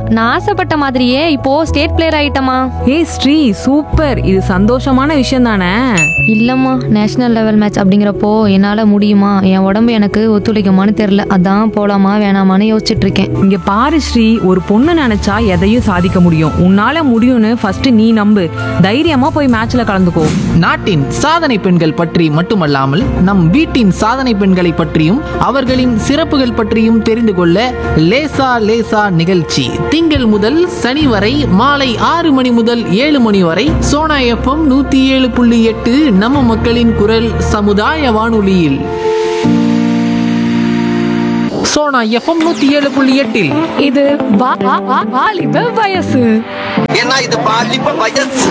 நான் ஆசைப்பட்ட மாதிரியே இப்போ ஸ்டேட் பிளேயர் ஆயிட்டமா ஏய் ஸ்ரீ சூப்பர் இது சந்தோஷமான விஷயம் தானே இல்லம்மா நேஷனல் லெவல் மேட்ச் அப்படிங்கிறப்போ என்னால முடியுமா என் உடம்பு எனக்கு ஒத்துழைக்குமான்னு தெரியல அதான் போலாமா வேணாமான்னு யோசிச்சுட்டு இருக்கேன் இங்க பாரு ஸ்ரீ ஒரு பொண்ணு நினைச்சா எதையும் சாதிக்க முடியும் உன்னால முடியும்னு ஃபர்ஸ்ட் நீ நம்பு தைரியமா போய் மேட்ச்ல கலந்துக்கோ நாட்டின் சாதனை பெண்கள் பற்றி மட்டுமல்லாமல் நம் வீட்டின் சாதனை பெண்களை பற்றியும் அவர்களின் சிறப்புகள் பற்றியும் தெரிந்து கொள்ள லேசா லேசா நிகழ்ச்சி திங்கள் முதல் சனி வரை மாலை ஆறு மணி முதல் ஏழு மணி வரை சோனா எஃப்எம் நூத்தி ஏழு புள்ளி எட்டு நம்ம மக்களின் குரல் சமுதாய வானொலியில் சோனா எஃப்எம் நூத்தி ஏழு புள்ளி எட்டில் இது வாலிப வயசு ஏன்னா இது பாலிப்ப வயசு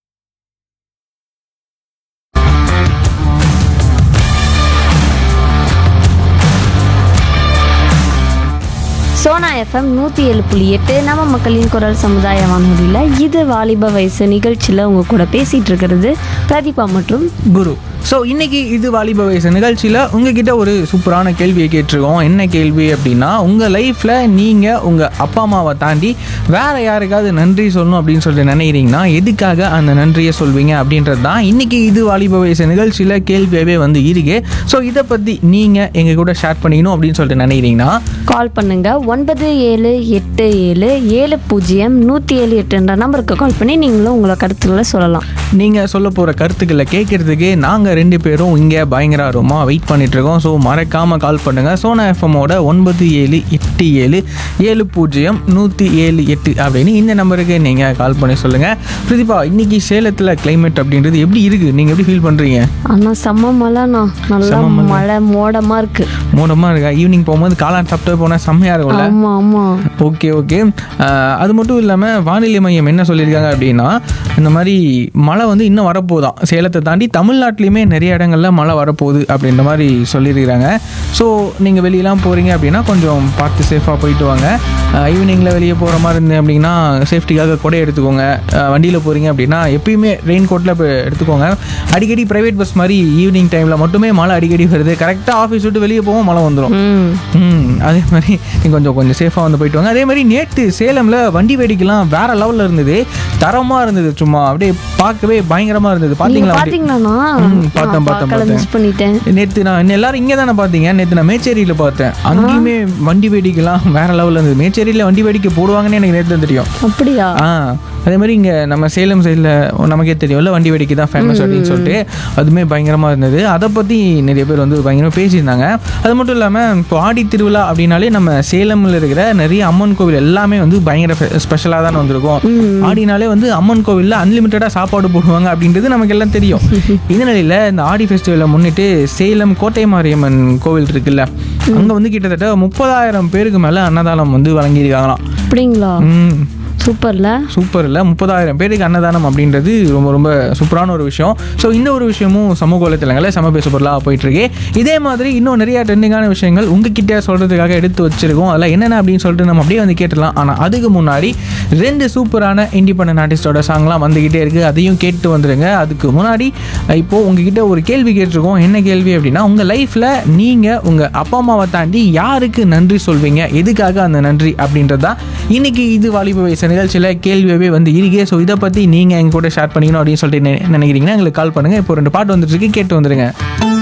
சோனா எஃப்எம் நூற்றி ஏழு புள்ளி எட்டு நம்ம மக்களின் குரல் சமுதாய வானொலியில் இது வாலிப வயசு நிகழ்ச்சியில் உங்கள் கூட பேசிகிட்டு இருக்கிறது பிரதீபா மற்றும் குரு ஸோ இன்னைக்கு இது வாலிப வயசு நிகழ்ச்சியில் உங்ககிட்ட ஒரு சூப்பரான கேள்வியை கேட்டிருக்கோம் என்ன கேள்வி அப்படின்னா உங்கள் லைஃப்பில் நீங்கள் உங்கள் அப்பா அம்மாவை தாண்டி வேற யாருக்காவது நன்றி சொல்லணும் அப்படின்னு சொல்லிட்டு நினைக்கிறீங்கன்னா எதுக்காக அந்த நன்றியை சொல்வீங்க அப்படின்றது தான் இன்னைக்கு இது வாலிப வயசு நிகழ்ச்சியில் கேள்வியாகவே வந்து இருக்கு ஸோ இதை பற்றி நீங்கள் எங்கள் கூட ஷேர் பண்ணிக்கணும் அப்படின்னு சொல்லிட்டு நினைக்கிறீங்கன்னா கால் பண்ணுங்க ஒன்பது ஏழு எட்டு ஏழு ஏழு பூஜ்ஜியம் நூற்றி ஏழு எட்டுன்ற நம்பருக்கு கால் பண்ணி நீங்களும் உங்களை கருத்துக்களை சொல்லலாம் நீங்கள் சொல்ல போகிற கருத்துக்களை கேட்குறதுக்கு நாங்கள் ரெண்டு பேரும் இங்கே பயங்கர ஆர்வமாக வெயிட் பண்ணிட்டு இருக்கோம் ஸோ மறக்காமல் கால் பண்ணுங்கள் சோனா எஃப்எம்மோட ஒன்பது ஏழு எட்டு ஏழு ஏழு பூஜ்ஜியம் நூற்றி ஏழு எட்டு அப்படின்னு இந்த நம்பருக்கு நீங்கள் கால் பண்ணி சொல்லுங்கள் பிரதீபா இன்னைக்கு சேலத்தில் climate அப்படின்றது எப்படி இருக்குது நீங்கள் எப்படி ஃபீல் பண்ணுறீங்க ஆனால் செம்ம மழைண்ணா நல்லா செம்ம மழை. மழை மோடமாக இருக்கு மூடமாக இருக்கா ஈவினிங் போகும்போது காளான் சாப்பிட்டு போனால் செம்மையாக இருக்கும்ல ஆமாம் ஆமாம் ஓகே ஓகே ஆஹ் அது மட்டும் இல்லாமல் வானிலை மையம் என்ன சொல்லியிருக்காங்க அப்படின்னா இந்த மாதிரி மழை வந்து இன்னும் வரப்போதான் சேலத்தை தாண்டி தமிழ்நாட்டிலையுமே நிறைய இடங்கள்ல மழை வரப்போகுது அப்படின்ற மாதிரி சொல்லியிருக்கிறாங்க ஸோ நீங்கள் வெளியெல்லாம் போகிறீங்க அப்படின்னா கொஞ்சம் பார்த்து சேஃபாக போயிட்டு வாங்க ஈவினிங்கில் வெளியே போகிற மாதிரி இருந்து அப்படின்னா சேஃப்டிக்காக கொடை எடுத்துக்கோங்க வண்டியில் போகிறீங்க அப்படின்னா எப்பயுமே ரெயின் கோட்டில் இப்போ எடுத்துக்கோங்க அடிக்கடி ப்ரைவேட் பஸ் மாதிரி ஈவினிங் டைமில் மட்டுமே மழை அடிக்கடி வருது கரெக்டாக ஆஃபீஸ் விட்டு வெளியே போவோம் மழை வந்துடும் ம் ம் அதே மாதிரி நீங்கள் கொஞ்சம் கொஞ்சம் சேஃபாக வந்து போயிட்டு வாங்க அதே மாதிரி நேற்று சேலமில் வண்டி வேடிக்கைலாம் வேற லெவலில் இருந்தது தரமாக இருந்தது சும்மா அப்படியே பார்க்கவே பயங்கரமாக இருந்தது நீங்க பார்த்தீங்களா அப்படியே? பாத்தீங்களாண்ணா ம், பார்த்தேன், பார்த்தேன், பார்க்கல பார்த்தேன். மிஸ் பண்ணிட்டேன் நேற்று நான் இன்னும் எல்லாரும் இங்கே தானே பார்த்தீங்க நேற்று நான் மேச்சேரியில் பார்த்தேன் அங்கேயுமே வண்டி வேடிக்கைலாம் வேற லெவலில் இருந்தது மேச்சேரியில் வண்டி வேடிக்கை போடுவாங்கன்னு எனக்கு நேற்று தான் தெரியும் அப்படியா ஆ அதே மாதிரி இங்கே நம்ம சேலம் சைடில் நமக்கே தெரியும்ல வண்டி வேடிக்கை தான் ஃபேமஸ் அப்படின்னு சொல்லிட்டு அதுவுமே பயங்கரமாக இருந்தது அதை பற்றி நிறைய பேர் வந்து பயங்கரமாக பேசியிருந்தாங்க அது மட்டும் இல்லாமல் இப்போ ஆடி திருவிழா அப்படின்னாலே நம்ம சேலமில் இருக்கிற நிறைய அம்மன் கோவில் எல்லாமே வந்து பயங்கர ஸ்பெஷலாக தானே வந்திருக்கும் ஆடினாலே வந்து அம்மன் கோவிலில் அன்லிமிட்டடாக சாப்பாடு போடுவாங்க அப்படின்றது நமக்கு எல்லாம் தெரியும் இந்த நிலையில் இந்த ஆடி ஃபெஸ்டிவலை முன்னிட்டு சேலம் கோட்டை மாரியம்மன் கோவில் இருக்குல்ல அங்கே வந்து கிட்டத்தட்ட முப்பதாயிரம் பேருக்கு மேலே அன்னதானம் வந்து வழங்கியிருக்காங்களாம் அப்படிங்களா ம் சூப்பர்ல சூப்பர் இல்லை முப்பதாயிரம் பேருக்கு அன்னதானம் அப்படின்றது ரொம்ப ரொம்ப சூப்பரான ஒரு விஷயம் ஸோ இந்த ஒரு விஷயமும் சமூக வலைத்தளங்களில் சம பேச பொருளாக போயிட்டு இருக்கு இதே மாதிரி இன்னும் நிறைய ட்ரெண்டிங்கான விஷயங்கள் உங்ககிட்ட சொல்கிறதுக்காக எடுத்து வச்சிருக்கோம் அதெல்லாம் என்னென்ன அப்படின்னு சொல்லிட்டு நம்ம அப்படியே வந்து கேட்டுடலாம் ஆனால் அதுக்கு முன்னாடி ரெண்டு சூப்பரான இண்டிபெண்டன்ட் ஆர்டிஸ்டோட சாங்லாம் வந்துக்கிட்டே இருக்குது அதையும் கேட்டு வந்துடுங்க அதுக்கு முன்னாடி இப்போது உங்ககிட்ட ஒரு கேள்வி கேட்டிருக்கோம் என்ன கேள்வி அப்படின்னா உங்கள் லைஃப்பில் நீங்கள் உங்கள் அப்பா அம்மாவை தாண்டி யாருக்கு நன்றி சொல்வீங்க எதுக்காக அந்த நன்றி அப்படின்றது தான் இன்னைக்கு இது வாலிப வயசு நிகழ்ச்சியில் கேள்வியாகவே வந்து இருக்கே ஸோ இதை பற்றி நீங்கள் எங்க கூட ஷேர் பண்ணிக்கணும் அப்படின்னு சொல்லிட்டு நினை- நினைக்கிறீங்கன்னா எங்களுக்கு கால் பண்ணுங்கள் இப்போ ரெண்டு பாட்டு வந்துட்டு இருக்கு கேட்டு வந்துடுங்க